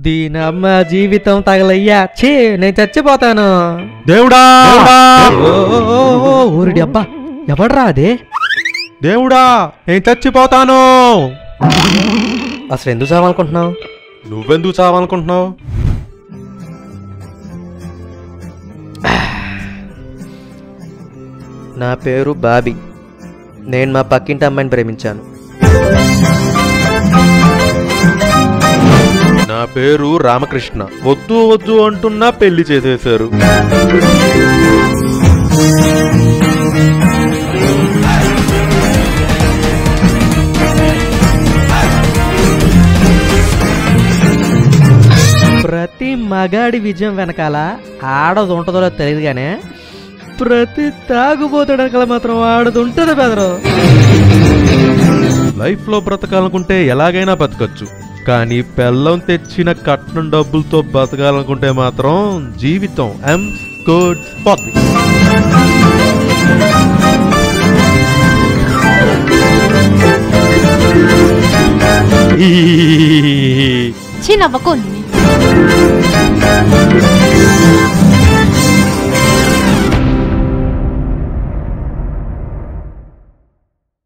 దీని అమ్మ జీవితం తగలయ్యా ఛీ నేను చచ్చిపోతాను దేవుడా ఓ, ఓ, ఓ, ఓ, ఊరిడి అబ్బా ఎవడ్రా అదే దేవుడా నేను చచ్చిపోతాను అసలు ఎందుకు చావాలనుకుంటున్నావు నువ్వెందుకు చావాలనుకుంటున్నావు నా పేరు బాబీ నేను మా పక్కింటి అమ్మాయిని ప్రేమించాను నా పేరు రామకృష్ణ వద్దు వద్దు అంటున్నా పెళ్లి చేసేశారు ప్రతి మగాడి విజయం వెనకాల ఆడది ఉంటుందో లేదో తెలియదు కానీ ప్రతి తాగుబోతాడు వెనకాల మాత్రం ఆడది ఉంటుంది బెదరు లైఫ్ లో బ్రతకాలనుకుంటే ఎలాగైనా బతకచ్చు కానీ పెళ్ళం తెచ్చిన కట్నం డబ్బులతో బతకాలనుకుంటే మాత్రం జీవితం ఎం గుడ్ పోతుంది ఈ చి నవ్వకు